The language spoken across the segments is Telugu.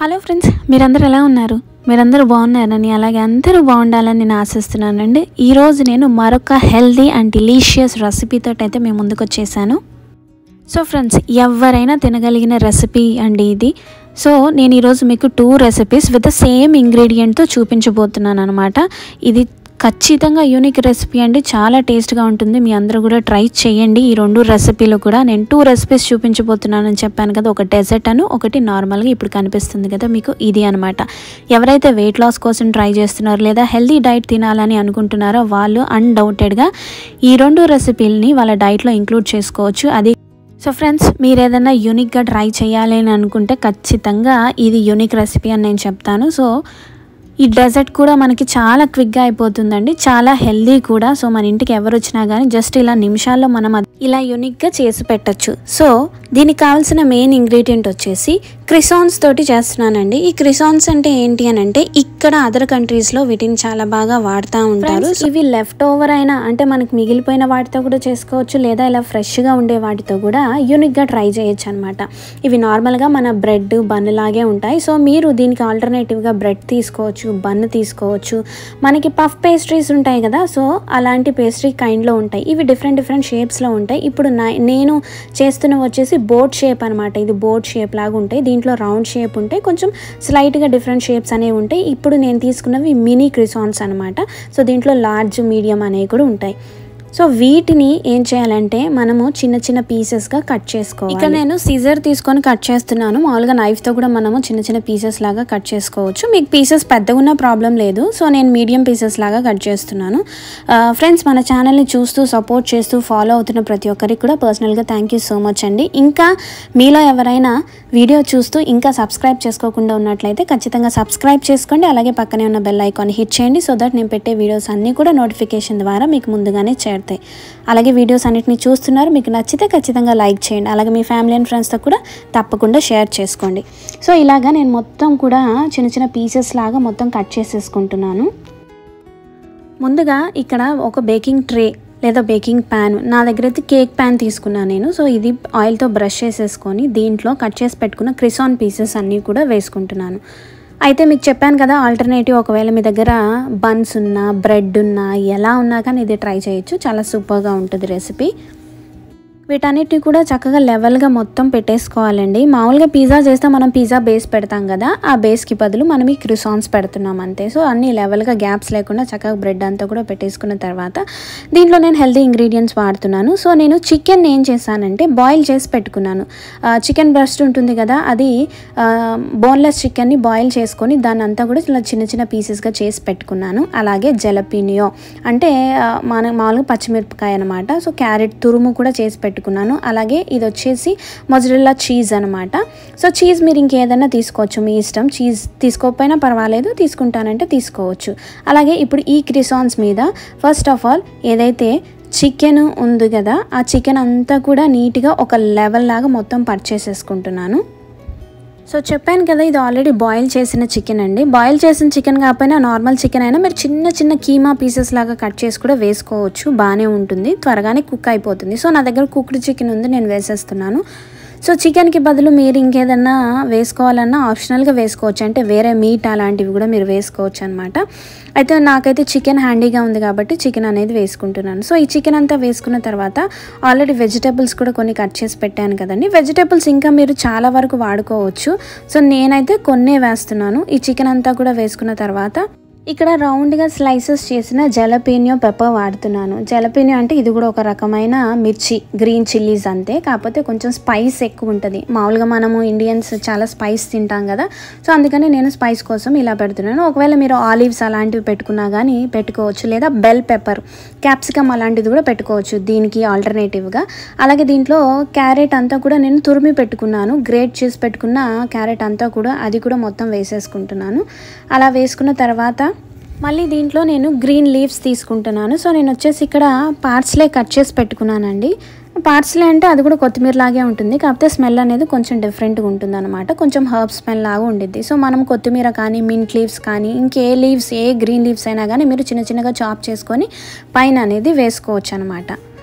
హలో ఫ్రెండ్స్ మీరందరూ ఎలా ఉన్నారు మీరందరూ బాగున్నారని అలాగే అందరూ బాగుండాలని నేను ఆశిస్తున్నానండి ఈరోజు నేను మరొక హెల్దీ అండ్ డిలీషియస్ రెసిపీతో అయితే మేము ముందుకు వచ్చేసాను సో ఫ్రెండ్స్ ఎవరైనా తినగలిగిన రెసిపీ అండి ఇది సో నేను ఈరోజు మీకు two recipes with the same ఇంగ్రీడియంట్తో చూపించబోతున్నాను అనమాట ఇది ఖచ్చితంగా యూనిక్ రెసిపీ అండి చాలా టేస్ట్గా ఉంటుంది మీ అందరూ కూడా ట్రై చేయండి ఈ రెండు రెసిపీలు కూడా నేను టూ రెసిపీస్ చూపించబోతున్నానని చెప్పాను కదా ఒక డెజర్ట్ అను ఒకటి నార్మల్గా ఇప్పుడు కనిపిస్తుంది కదా మీకు ఇది అనమాట ఎవరైతే వెయిట్ లాస్ కోసం ట్రై చేస్తున్నారో లేదా హెల్దీ డైట్ తినాలని అనుకుంటున్నారో వాళ్ళు అన్డౌటెడ్గా ఈ రెండు రెసిపీలని వాళ్ళ డైట్లో ఇంక్లూడ్ చేసుకోవచ్చు అది సో ఫ్రెండ్స్ మీరు ఏదైనా యూనిక్గా ట్రై చేయాలి అని అనుకుంటే ఖచ్చితంగా ఇది యూనిక్ రెసిపీ అని నేను చెప్తాను సో ఈ డెజర్ట్ కూడా మనకి చాలా క్విక్గా అయిపోతుందండి చాలా హెల్దీ కూడా సో మన ఇంటికి ఎవరు వచ్చినా కానీ జస్ట్ ఇలా నిమిషాల్లో మనం అది ఇలా యూనిక్గా చేసి పెట్టచ్చు సో దీనికి కావాల్సిన మెయిన్ ఇంగ్రీడియంట్ వచ్చేసి క్రిసాన్స్ తోటి చేస్తున్నానండి ఈ క్రిసాన్స్ అంటే ఏంటి అని అంటే ఇక్కడ అదర్ కంట్రీస్లో వీటిని చాలా బాగా వాడుతూ ఉంటారు ఇవి లెఫ్ట్ ఓవర్ అయినా అంటే మనకి మిగిలిపోయిన వాటితో కూడా చేసుకోవచ్చు లేదా ఇలా ఫ్రెష్గా ఉండే వాటితో కూడా యూనిక్గా ట్రై చేయొచ్చు అనమాట ఇవి నార్మల్గా మన బ్రెడ్ బన్ లాగే ఉంటాయి సో మీరు దీనికి ఆల్టర్నేటివ్గా బ్రెడ్ తీసుకోవచ్చు బన్ తీసుకోవచ్చు మనకి పఫ్ పేస్ట్రీస్ ఉంటాయి కదా సో అలాంటి పేస్ట్రీ కైండ్లో ఉంటాయి ఇవి డిఫరెంట్ డిఫరెంట్ షేప్స్లో ఉంటాయి ఇప్పుడు నా నేను చేస్తున్న వచ్చేసి బోట్ షేప్ అనమాట ఇది బోట్ షేప్ లాగా ఉంటాయి దీంట్లో రౌండ్ షేప్ ఉంటాయి కొంచెం స్లైట్గా డిఫరెంట్ షేప్స్ అనేవి ఉంటాయి ఇప్పుడు నేను తీసుకున్నవి మినీ క్రిసాన్స్ అనమాట సో దీంట్లో లార్జ్ మీడియం అనేవి కూడా ఉంటాయి సో వీటిని ఏం చేయాలంటే మనము చిన్న చిన్న పీసెస్గా కట్ చేసుకోవాలి ఇక్కడ నేను సీజర్ తీసుకొని కట్ చేస్తున్నాను మామూలుగా నైఫ్తో కూడా మనము చిన్న చిన్న పీసెస్ లాగా కట్ చేసుకోవచ్చు మీకు పీసెస్ పెద్దగా ఉన్న ప్రాబ్లం లేదు సో నేను మీడియం పీసెస్ లాగా కట్ చేస్తున్నాను ఫ్రెండ్స్ మన ఛానల్ని చూస్తూ సపోర్ట్ చేస్తూ ఫాలో అవుతున్న ప్రతి ఒక్కరికి కూడా పర్సనల్గా థ్యాంక్ యూ సో మచ్ అండి ఇంకా మీలో ఎవరైనా వీడియో చూస్తూ ఇంకా సబ్స్క్రైబ్ చేసుకోకుండా ఉన్నట్లయితే ఖచ్చితంగా సబ్స్క్రైబ్ చేసుకోండి అలాగే పక్కనే ఉన్న బెల్ ఐకాన్ హిట్ చేయండి సో దట్ నేను పెట్టే వీడియోస్ అన్నీ కూడా నోటిఫికేషన్ ద్వారా మీకు ముందుగానే చేరుతాయి అలాగే వీడియోస్ అన్నిటిని చూస్తున్నారు మీకు నచ్చితే ఖచ్చితంగా లైక్ చేయండి అలాగే మీ ఫ్యామిలీ అండ్ ఫ్రెండ్స్తో కూడా తప్పకుండా షేర్ చేసుకోండి సో ఇలాగా నేను మొత్తం కూడా చిన్న చిన్న పీసెస్ లాగా మొత్తం కట్ చేసేసుకుంటున్నాను ముందుగా ఇక్కడ ఒక బేకింగ్ ట్రే లేదా బేకింగ్ ప్యాన్ నా దగ్గర అయితే కేక్ ప్యాన్ తీసుకున్నాను నేను సో ఇది ఆయిల్తో బ్రష్ చేసేసుకొని దీంట్లో కట్ చేసి పెట్టుకున్న క్రిసాన్ పీసెస్ అన్నీ కూడా వేసుకుంటున్నాను అయితే మీకు చెప్పాను కదా ఆల్టర్నేటివ్ ఒకవేళ మీ దగ్గర బన్స్ ఉన్నా బ్రెడ్ ఉన్నా ఎలా ఉన్నా కానీ ఇది ట్రై చేయొచ్చు చాలా సూపర్గా ఉంటుంది రెసిపీ వీటన్నిటిని కూడా చక్కగా లెవెల్గా మొత్తం పెట్టేసుకోవాలండి మామూలుగా పిజ్జా చేస్తే మనం పిజ్జా బేస్ పెడతాం కదా ఆ బేస్కి బదులు మనం ఈ క్రిసాన్స్ పెడుతున్నాం అంతే సో అన్ని లెవెల్గా గ్యాప్స్ లేకుండా చక్కగా బ్రెడ్ అంతా కూడా పెట్టేసుకున్న తర్వాత దీంట్లో నేను హెల్తీ ఇంగ్రీడియంట్స్ వాడుతున్నాను సో నేను చికెన్ ఏం చేశానంటే బాయిల్ చేసి పెట్టుకున్నాను చికెన్ బ్రెస్ట్ ఉంటుంది కదా అది బోన్లెస్ చికెన్ని బాయిల్ చేసుకొని దాన్ని అంతా కూడా ఇలా చిన్న చిన్న పీసెస్గా చేసి పెట్టుకున్నాను అలాగే జలపీనియో అంటే మన మామూలుగా పచ్చిమిరపకాయ అనమాట సో క్యారెట్ తురుము కూడా చేసి పెట్టుకున్నాను అలాగే ఇది వచ్చేసి మొజరెల్లా చీజ్ అనమాట సో చీజ్ మీరు ఇంకేదైనా తీసుకోవచ్చు మీ ఇష్టం చీజ్ తీసుకోకపోయినా పర్వాలేదు తీసుకుంటానంటే తీసుకోవచ్చు అలాగే ఇప్పుడు ఈ క్రిసాన్స్ మీద ఫస్ట్ ఆఫ్ ఆల్ ఏదైతే చికెన్ ఉంది కదా ఆ చికెన్ అంతా కూడా నీట్గా ఒక లెవెల్ లాగా మొత్తం పర్చేసేసుకుంటున్నాను సో చెప్పాను కదా ఇది ఆల్రెడీ బాయిల్ చేసిన చికెన్ అండి బాయిల్ చేసిన చికెన్ కాకపోయినా నార్మల్ చికెన్ అయినా మీరు చిన్న చిన్న కీమా పీసెస్ లాగా కట్ చేసి కూడా వేసుకోవచ్చు బాగానే ఉంటుంది త్వరగానే కుక్ అయిపోతుంది సో నా దగ్గర కుక్డ్ చికెన్ ఉంది నేను వేసేస్తున్నాను సో చికెన్కి బదులు మీరు ఇంకేదన్నా వేసుకోవాలన్నా ఆప్షనల్గా వేసుకోవచ్చు అంటే వేరే మీట్ అలాంటివి కూడా మీరు వేసుకోవచ్చు అనమాట అయితే నాకైతే చికెన్ హ్యాండీగా ఉంది కాబట్టి చికెన్ అనేది వేసుకుంటున్నాను సో ఈ చికెన్ అంతా వేసుకున్న తర్వాత ఆల్రెడీ వెజిటేబుల్స్ కూడా కొన్ని కట్ చేసి పెట్టాను కదండి వెజిటేబుల్స్ ఇంకా మీరు చాలా వరకు వాడుకోవచ్చు సో నేనైతే కొన్నే వేస్తున్నాను ఈ చికెన్ అంతా కూడా వేసుకున్న తర్వాత ఇక్కడ రౌండ్గా స్లైసెస్ చేసిన జలపీనియో పెప్పర్ వాడుతున్నాను జలపీనియో అంటే ఇది కూడా ఒక రకమైన మిర్చి గ్రీన్ చిల్లీస్ అంతే కాకపోతే కొంచెం స్పైస్ ఎక్కువ ఉంటుంది మామూలుగా మనము ఇండియన్స్ చాలా స్పైస్ తింటాం కదా సో అందుకని నేను స్పైస్ కోసం ఇలా పెడుతున్నాను ఒకవేళ మీరు ఆలివ్స్ అలాంటివి పెట్టుకున్నా కానీ పెట్టుకోవచ్చు లేదా బెల్ పెప్పర్ క్యాప్సికమ్ అలాంటిది కూడా పెట్టుకోవచ్చు దీనికి ఆల్టర్నేటివ్గా అలాగే దీంట్లో క్యారెట్ అంతా కూడా నేను తురిమి పెట్టుకున్నాను గ్రేట్ చేసి పెట్టుకున్న క్యారెట్ అంతా కూడా అది కూడా మొత్తం వేసేసుకుంటున్నాను అలా వేసుకున్న తర్వాత మళ్ళీ దీంట్లో నేను గ్రీన్ లీవ్స్ తీసుకుంటున్నాను సో నేను వచ్చేసి ఇక్కడ పార్ట్స్లే కట్ చేసి పెట్టుకున్నానండి పార్ట్స్లే అంటే అది కూడా కొత్తిమీర లాగే ఉంటుంది కాకపోతే స్మెల్ అనేది కొంచెం డిఫరెంట్గా ఉంటుంది అనమాట కొంచెం హర్బ్ స్మెల్ లాగా ఉండిద్ది సో మనం కొత్తిమీర కానీ మింట్ లీవ్స్ కానీ ఇంకే లీవ్స్ ఏ గ్రీన్ లీవ్స్ అయినా కానీ మీరు చిన్న చిన్నగా చాప్ చేసుకొని పైన అనేది వేసుకోవచ్చు అనమాట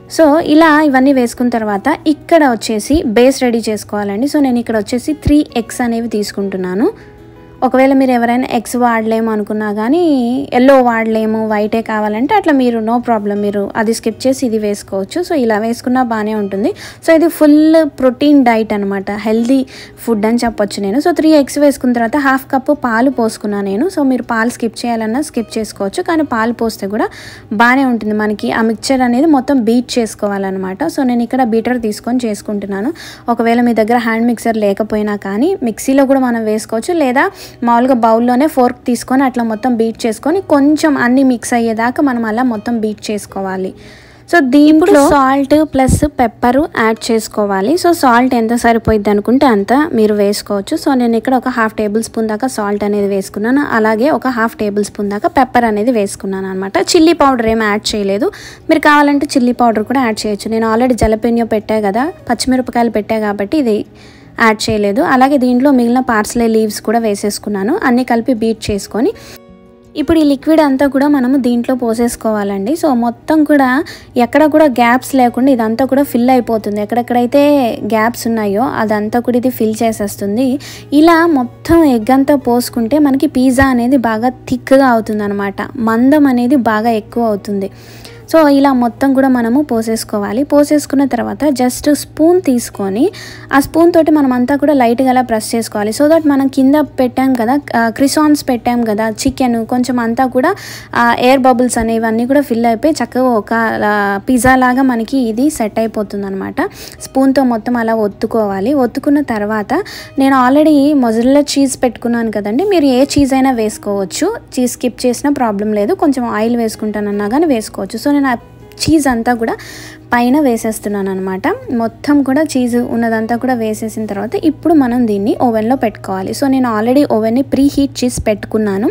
సో ఇలా ఇవన్నీ వేసుకున్న తర్వాత ఇక్కడ వచ్చేసి బేస్ రెడీ చేసుకోవాలండి సో నేను ఇక్కడ వచ్చేసి త్రీ ఎగ్స్ అనేవి తీసుకుంటున్నాను ఒకవేళ మీరు ఎవరైనా ఎగ్స్ వాడలేము అనుకున్నా కానీ ఎల్లో వాడలేము వైటే కావాలంటే అట్లా మీరు నో ప్రాబ్లం మీరు అది స్కిప్ చేసి ఇది వేసుకోవచ్చు సో ఇలా వేసుకున్నా బాగానే ఉంటుంది సో ఇది ఫుల్ ప్రోటీన్ డైట్ అనమాట హెల్దీ ఫుడ్ అని చెప్పొచ్చు నేను సో త్రీ ఎగ్స్ వేసుకున్న తర్వాత హాఫ్ కప్పు పాలు పోసుకున్నాను నేను సో మీరు పాలు స్కిప్ చేయాలన్నా స్కిప్ చేసుకోవచ్చు కానీ పాలు పోస్తే కూడా బాగానే ఉంటుంది మనకి ఆ మిక్చర్ అనేది మొత్తం బీట్ చేసుకోవాలన్నమాట సో నేను ఇక్కడ బీటర్ తీసుకొని చేసుకుంటున్నాను ఒకవేళ మీ దగ్గర హ్యాండ్ మిక్సర్ లేకపోయినా కానీ మిక్సీలో కూడా మనం వేసుకోవచ్చు లేదా మామూలుగా బౌల్లోనే ఫోర్క్ తీసుకొని అట్లా మొత్తం బీట్ చేసుకొని కొంచెం అన్ని మిక్స్ అయ్యేదాకా మనం అలా మొత్తం బీట్ చేసుకోవాలి సో దీంట్లో సాల్ట్ ప్లస్ పెప్పర్ యాడ్ చేసుకోవాలి సో సాల్ట్ ఎంత సరిపోయిద్ది అనుకుంటే అంత మీరు వేసుకోవచ్చు సో నేను ఇక్కడ ఒక హాఫ్ టేబుల్ స్పూన్ దాకా సాల్ట్ అనేది వేసుకున్నాను అలాగే ఒక హాఫ్ టేబుల్ స్పూన్ దాకా పెప్పర్ అనేది వేసుకున్నాను అనమాట చిల్లీ పౌడర్ ఏం యాడ్ చేయలేదు మీరు కావాలంటే చిల్లీ పౌడర్ కూడా యాడ్ చేయొచ్చు నేను ఆల్రెడీ జలపెన్యో పెట్టా కదా పచ్చిమిరపకాయలు పెట్టా కాబట్టి ఇది యాడ్ చేయలేదు అలాగే దీంట్లో మిగిలిన పార్సలే లీవ్స్ కూడా వేసేసుకున్నాను అన్నీ కలిపి బీట్ చేసుకొని ఇప్పుడు ఈ లిక్విడ్ అంతా కూడా మనము దీంట్లో పోసేసుకోవాలండి సో మొత్తం కూడా ఎక్కడ కూడా గ్యాప్స్ లేకుండా ఇదంతా కూడా ఫిల్ అయిపోతుంది ఎక్కడెక్కడైతే గ్యాప్స్ ఉన్నాయో అదంతా కూడా ఇది ఫిల్ చేసేస్తుంది ఇలా మొత్తం ఎగ్ అంతా పోసుకుంటే మనకి పిజ్జా అనేది బాగా థిక్గా అవుతుంది అనమాట మందం అనేది బాగా ఎక్కువ అవుతుంది సో ఇలా మొత్తం కూడా మనము పోసేసుకోవాలి పోసేసుకున్న తర్వాత జస్ట్ స్పూన్ తీసుకొని ఆ స్పూన్ తోటి మనం అంతా కూడా లైట్గా అలా ప్రెస్ చేసుకోవాలి సో దట్ మనం కింద పెట్టాం కదా క్రిసాన్స్ పెట్టాం కదా చికెన్ కొంచెం అంతా కూడా ఎయిర్ బబుల్స్ అనేవన్నీ కూడా ఫిల్ అయిపోయి చక్కగా ఒక పిజ్జా లాగా మనకి ఇది సెట్ అయిపోతుంది అనమాట స్పూన్తో మొత్తం అలా ఒత్తుకోవాలి ఒత్తుకున్న తర్వాత నేను ఆల్రెడీ మొజల్లా చీజ్ పెట్టుకున్నాను కదండి మీరు ఏ చీజ్ అయినా వేసుకోవచ్చు చీజ్ స్కిప్ చేసినా ప్రాబ్లం లేదు కొంచెం ఆయిల్ వేసుకుంటానన్నా కానీ వేసుకోవచ్చు సో నేను ఆ చీజ్ అంతా కూడా పైన వేసేస్తున్నాను అనమాట మొత్తం కూడా చీజ్ ఉన్నదంతా కూడా వేసేసిన తర్వాత ఇప్పుడు మనం దీన్ని ఓవెన్లో పెట్టుకోవాలి సో నేను ఆల్రెడీ ఓవెన్ని ప్రీ హీట్ చేసి పెట్టుకున్నాను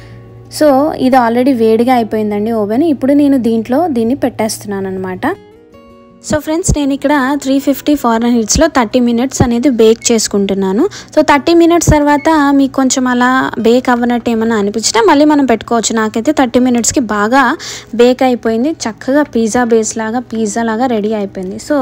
సో ఇది ఆల్రెడీ వేడిగా అయిపోయిందండి ఓవెన్ ఇప్పుడు నేను దీంట్లో దీన్ని పెట్టేస్తున్నాను అనమాట సో ఫ్రెండ్స్ నేను ఇక్కడ త్రీ ఫిఫ్టీ ఫారెన్ హీట్స్లో థర్టీ మినిట్స్ అనేది బేక్ చేసుకుంటున్నాను సో థర్టీ మినిట్స్ తర్వాత మీకు కొంచెం అలా బేక్ అవ్వనట్టు ఏమైనా అనిపించినా మళ్ళీ మనం పెట్టుకోవచ్చు నాకైతే థర్టీ మినిట్స్కి బాగా బేక్ అయిపోయింది చక్కగా పిజ్జా బేస్ లాగా పిజ్జా లాగా రెడీ అయిపోయింది సో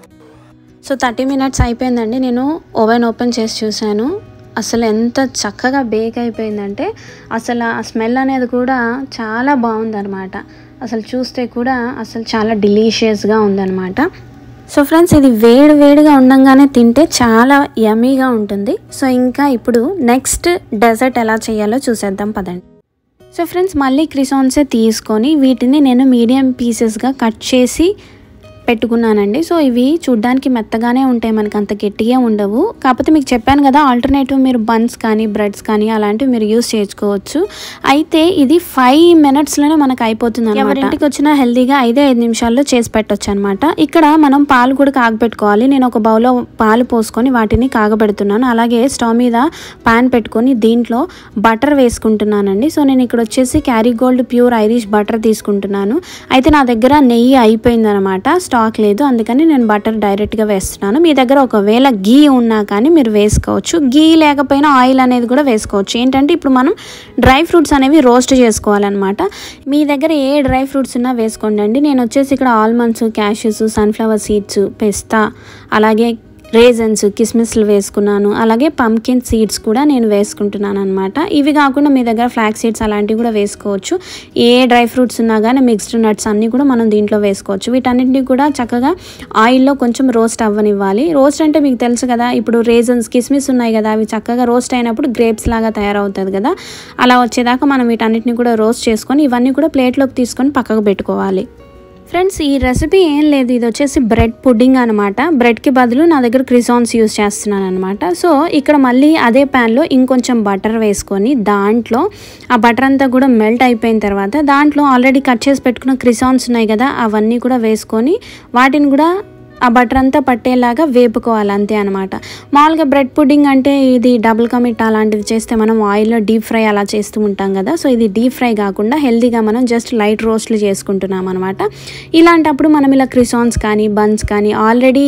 సో థర్టీ మినిట్స్ అయిపోయిందండి నేను ఓవెన్ ఓపెన్ చేసి చూశాను అసలు ఎంత చక్కగా బేక్ అయిపోయిందంటే అసలు ఆ స్మెల్ అనేది కూడా చాలా బాగుందన్నమాట అసలు చూస్తే కూడా అసలు చాలా డిలీషియస్గా ఉందన్నమాట సో ఫ్రెండ్స్ ఇది వేడి వేడిగా ఉండంగానే తింటే చాలా యమీగా ఉంటుంది సో ఇంకా ఇప్పుడు నెక్స్ట్ డెజర్ట్ ఎలా చేయాలో చూసేద్దాం పదండి సో ఫ్రెండ్స్ మళ్ళీ క్రిసాన్సే తీసుకొని వీటిని నేను మీడియం పీసెస్గా కట్ చేసి పెట్టుకున్నానండి సో ఇవి చూడ్డానికి మెత్తగానే ఉంటాయి మనకి అంత గట్టిగా ఉండవు కాకపోతే మీకు చెప్పాను కదా ఆల్టర్నేటివ్ మీరు బన్స్ కానీ బ్రెడ్స్ కానీ అలాంటివి మీరు యూస్ చేసుకోవచ్చు అయితే ఇది ఫైవ్ మినిట్స్లోనే మనకు అయిపోతుంది ఎవరింటికి వచ్చినా హెల్తీగా ఐదే ఐదు నిమిషాల్లో చేసి పెట్టొచ్చు అనమాట ఇక్కడ మనం పాలు కూడా కాగబెట్టుకోవాలి నేను ఒక బౌల్లో పాలు పోసుకొని వాటిని కాగబెడుతున్నాను అలాగే స్టవ్ మీద పాన్ పెట్టుకొని దీంట్లో బటర్ వేసుకుంటున్నానండి సో నేను ఇక్కడ వచ్చేసి Kerrygold pure Irish butter తీసుకుంటున్నాను అయితే నా దగ్గర నెయ్యి అయిపోయిందనమాట స్టాక్ లేదు అందుకని నేను బటర్ డైరెక్ట్గా వేస్తున్నాను మీ దగ్గర ఒకవేళ గీ ఉన్నా కానీ మీరు వేసుకోవచ్చు గీ లేకపోయినా ఆయిల్ అనేది కూడా వేసుకోవచ్చు ఏంటంటే ఇప్పుడు మనం డ్రై ఫ్రూట్స్ అనేవి రోస్ట్ చేసుకోవాలన్నమాట మీ దగ్గర ఏ డ్రై ఫ్రూట్స్ ఉన్నా వేసుకోండి అండి నేను వచ్చేసి ఇక్కడ ఆల్మండ్స్ క్యాషెస్ సన్ఫ్లవర్ సీడ్స్ పెస్తా అలాగే రేజన్స్ కిస్మిస్లు వేసుకున్నాను అలాగే పంకిన్ సీడ్స్ కూడా నేను వేసుకుంటున్నాను అనమాట ఇవి కాకుండా మీ దగ్గర ఫ్లాక్ సీడ్స్ అలాంటివి కూడా వేసుకోవచ్చు ఏ డ్రై ఫ్రూట్స్ ఉన్నా కానీ మిక్స్డ్ నట్స్ అన్నీ కూడా మనం దీంట్లో వేసుకోవచ్చు వీటన్నింటినీ కూడా చక్కగా ఆయిల్లో కొంచెం రోస్ట్ అవ్వనివ్వాలి రోస్ట్ అంటే మీకు తెలుసు కదా ఇప్పుడు రేజన్స్ కిస్మిస్ ఉన్నాయి కదా అవి చక్కగా రోస్ట్ అయినప్పుడు గ్రేప్స్ లాగా తయారవుతుంది కదా అలా వచ్చేదాకా మనం వీటన్నిటిని కూడా రోస్ట్ చేసుకొని ఇవన్నీ కూడా ప్లేట్లోకి తీసుకొని పక్కకు పెట్టుకోవాలి ఫ్రెండ్స్ ఈ రెసిపీ ఏం లేదు ఇది వచ్చేసి బ్రెడ్ పుడ్డింగ్ అనమాట బ్రెడ్కి బదులు నా దగ్గర క్రిసాన్స్ యూస్ చేస్తున్నాను అనమాట సో ఇక్కడ మళ్ళీ అదే ప్యాన్లో ఇంకొంచెం బటర్ వేసుకొని దాంట్లో ఆ బటర్ అంతా కూడా మెల్ట్ అయిపోయిన తర్వాత దాంట్లో ఆల్రెడీ కట్ చేసి పెట్టుకున్న క్రిసాన్స్ ఉన్నాయి కదా అవన్నీ కూడా వేసుకొని వాటిని కూడా ఆ బటర్ అంతా పట్టేలాగా వేపుకోవాలి అంతే అనమాట మామూలుగా బ్రెడ్ పుడ్డింగ్ అంటే ఇది డబుల్ కమిట్ అలాంటివి చేస్తే మనం ఆయిల్లో డీప్ ఫ్రై అలా చేస్తూ ఉంటాం కదా సో ఇది డీప్ ఫ్రై కాకుండా హెల్తీగా మనం జస్ట్ లైట్ రోస్ట్లు చేసుకుంటున్నాం అనమాట ఇలాంటప్పుడు మనం ఇలా క్రిసాన్స్ కానీ బన్స్ కానీ ఆల్రెడీ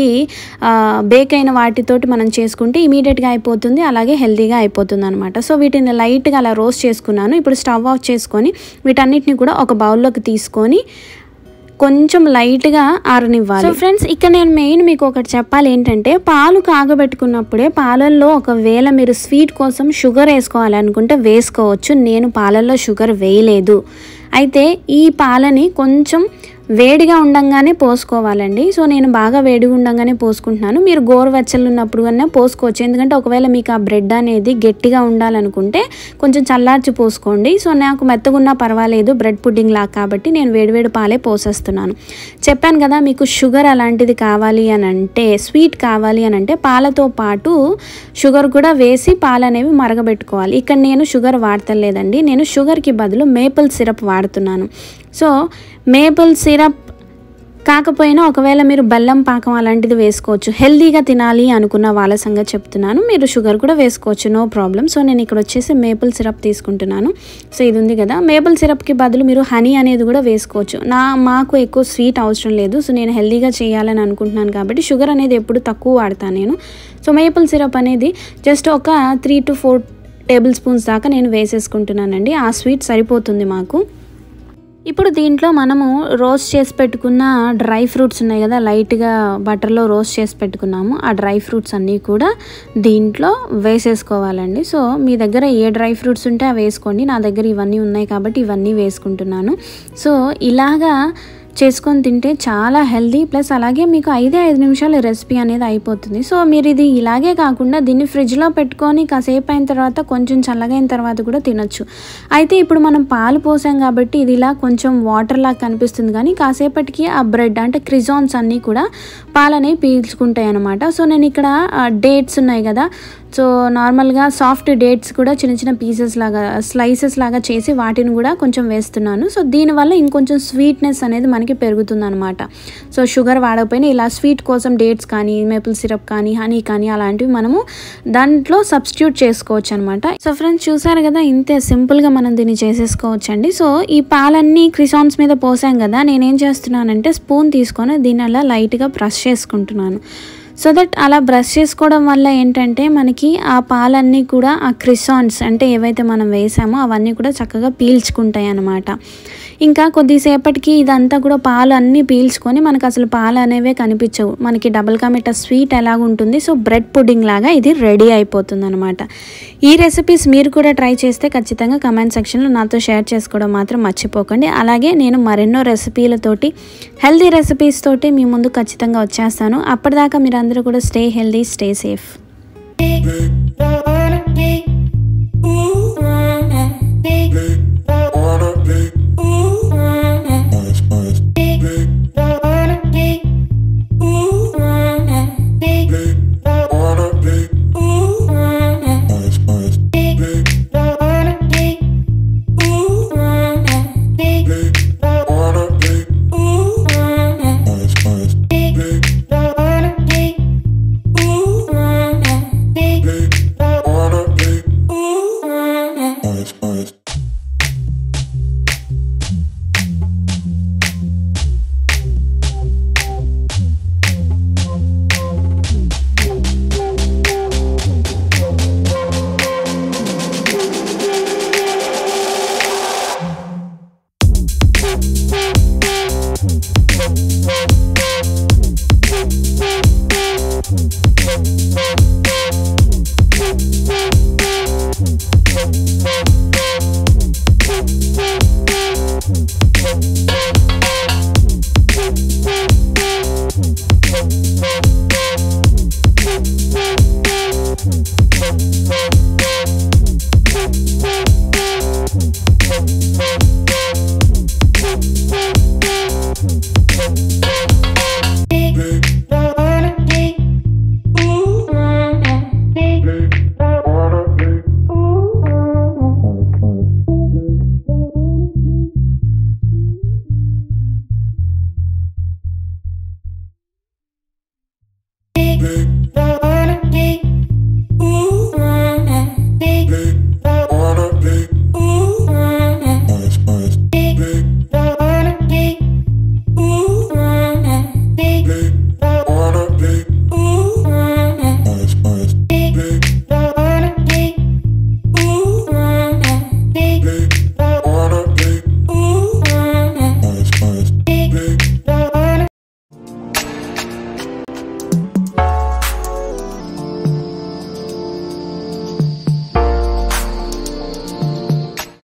బేక్ అయిన వాటితోటి మనం చేసుకుంటే ఇమీడియట్గా అయిపోతుంది అలాగే హెల్తీగా అయిపోతుంది అనమాట సో వీటిని లైట్గా అలా రోస్ట్ చేసుకున్నాను ఇప్పుడు స్టవ్ ఆఫ్ చేసుకొని వీటన్నిటిని కూడా ఒక బౌల్లోకి తీసుకొని కొంచెం లైట్గా ఆరనివ్వాలి సో ఫ్రెండ్స్ ఇక్కడ నేను మెయిన్ మీకు ఒకటి చెప్పాలి ఏంటంటే పాలు కాగబెట్టుకున్నప్పుడే పాలల్లో ఒకవేళ మీరు స్వీట్ కోసం షుగర్ వేసుకోవాలనుకుంటే వేసుకోవచ్చు నేను పాలల్లో షుగర్ వేయలేదు అయితే ఈ పాలని కొంచెం వేడిగా ఉండంగానే పోసుకోవాలండి సో నేను బాగా వేడిగా ఉండంగానే పోసుకుంటున్నాను మీరు గోరువెచ్చలు ఉన్నప్పుడు కన్నా పోసుకోవచ్చు ఎందుకంటే ఒకవేళ మీకు ఆ బ్రెడ్ అనేది గట్టిగా ఉండాలనుకుంటే కొంచెం చల్లార్చి పోసుకోండి సో నాకు మెత్తగున్నా పర్వాలేదు బ్రెడ్ పుడ్డింగ్ లాగా కాబట్టి నేను వేడివేడి పాలే పోసేస్తున్నాను చెప్పాను కదా మీకు షుగర్ అలాంటిది కావాలి అని అంటే స్వీట్ కావాలి అని అంటే పాలతో పాటు షుగర్ కూడా వేసి పాలు అనేవి మరగబెట్టుకోవాలి ఇక్కడ నేను షుగర్ వాడతలేదండి నేను షుగర్కి బదులు మేపుల్ సిరప్ వాడుతున్నాను సో మేపుల్ సిరప్ కాకపోయినా ఒకవేళ మీరు బెల్లం పాకం అలాంటిది వేసుకోవచ్చు హెల్దీగా తినాలి అనుకున్న వాళ్ళ సంగతి చెప్తున్నాను మీరు షుగర్ కూడా వేసుకోవచ్చు నో ప్రాబ్లం సో నేను ఇక్కడ వచ్చేసి మేపుల్ సిరప్ తీసుకుంటున్నాను సో ఇది ఉంది కదా మేపుల్ సిరప్కి బదులు మీరు హనీ అనేది కూడా వేసుకోవచ్చు నా మాకు ఎక్కువ స్వీట్ అవసరం లేదు సో నేను హెల్దీగా చేయాలని అనుకుంటున్నాను కాబట్టి షుగర్ అనేది ఎప్పుడు తక్కువ వాడతాను నేను సో మేపుల్ సిరప్ అనేది జస్ట్ ఒక three to four table spoons దాకా నేను వేసేసుకుంటున్నానండి ఆ స్వీట్ సరిపోతుంది మాకు ఇప్పుడు దీంట్లో మనము రోస్ట్ చేసి పెట్టుకున్న డ్రై ఫ్రూట్స్ ఉన్నాయి కదా లైట్గా బటర్లో రోస్ట్ చేసి పెట్టుకున్నాము ఆ డ్రై ఫ్రూట్స్ అన్నీ కూడా దీంట్లో వేసేసుకోవాలండి సో మీ దగ్గర ఏ డ్రై ఫ్రూట్స్ ఉంటే అవి వేసుకోండి నా దగ్గర ఇవన్నీ ఉన్నాయి కాబట్టి ఇవన్నీ వేసుకుంటున్నాను సో ఇలాగా చేసుకొని తింటే చాలా హెల్దీ ప్లస్ అలాగే మీకు ఐదే ఐదు నిమిషాలు రెసిపీ అనేది అయిపోతుంది సో మీరు ఇది ఇలాగే కాకుండా దీన్ని ఫ్రిడ్జ్లో పెట్టుకొని కాసేపు అయిన తర్వాత కొంచెం చల్లగైన తర్వాత కూడా తినొచ్చు అయితే ఇప్పుడు మనం పాలు పోసాం కాబట్టి ఇది ఇలా కొంచెం వాటర్ లాగా కనిపిస్తుంది కానీ కాసేపటికి ఆ బ్రెడ్ అంటే క్రిజాన్స్ అన్నీ కూడా పాలనే పీల్చుకుంటాయి అనమాట సో నేను ఇక్కడ డేట్స్ ఉన్నాయి కదా సో నార్మల్గా సాఫ్ట్ డేట్స్ కూడా చిన్న చిన్న పీసెస్ లాగా స్లైసెస్ లాగా చేసి వాటిని కూడా కొంచెం వేస్తున్నాను సో దీనివల్ల ఇంకొంచెం స్వీట్నెస్ అనేది మనకి పెరుగుతుంది అనమాట సో షుగర్ వాడకపోయినా ఇలా స్వీట్ కోసం డేట్స్ కానీ మేపుల్ సిరప్ కానీ హనీ కానీ అలాంటివి మనము దాంట్లో సబ్స్టిట్యూట్ చేసుకోవచ్చు అనమాట సో ఫ్రెండ్స్ చూసారు కదా ఇంతే సింపుల్గా మనం దీన్ని చేసేసుకోవచ్చు అండి సో ఈ పాలన్నీ క్రిసాన్స్ మీద పోసాం కదా నేనేం చేస్తున్నానంటే స్పూన్ తీసుకొని దీన్ని అలా లైట్గా బ్రష్ చేసుకుంటున్నాను సో దట్ అలా బ్రష్ చేసుకోవడం వల్ల ఏంటంటే మనకి ఆ పాలన్నీ కూడా ఆ క్రిసాన్స్ అంటే ఏవైతే మనం వేసామో అవన్నీ కూడా చక్కగా పీల్చుకుంటాయి అన్నమాట ఇంకా కొద్దిసేపటికి ఇదంతా కూడా పాలు అన్నీ పీల్చుకొని మనకు అసలు పాలు అనేవే కనిపించవు మనకి డబుల్ కమిటా స్వీట్ ఎలాగుంటుంది సో బ్రెడ్ పుడ్డింగ్ లాగా ఇది రెడీ అయిపోతుంది అనమాట ఈ రెసిపీస్ మీరు కూడా ట్రై చేస్తే ఖచ్చితంగా కమెంట్ సెక్షన్లో నాతో షేర్ చేసుకోవడం మాత్రం మర్చిపోకండి అలాగే నేను మరెన్నో రెసిపీలతోటి హెల్దీ రెసిపీస్ తోటి మీ ముందు ఖచ్చితంగా వచ్చేస్తాను అప్పటిదాకా మీరందరూ కూడా stay healthy stay safe Thank you.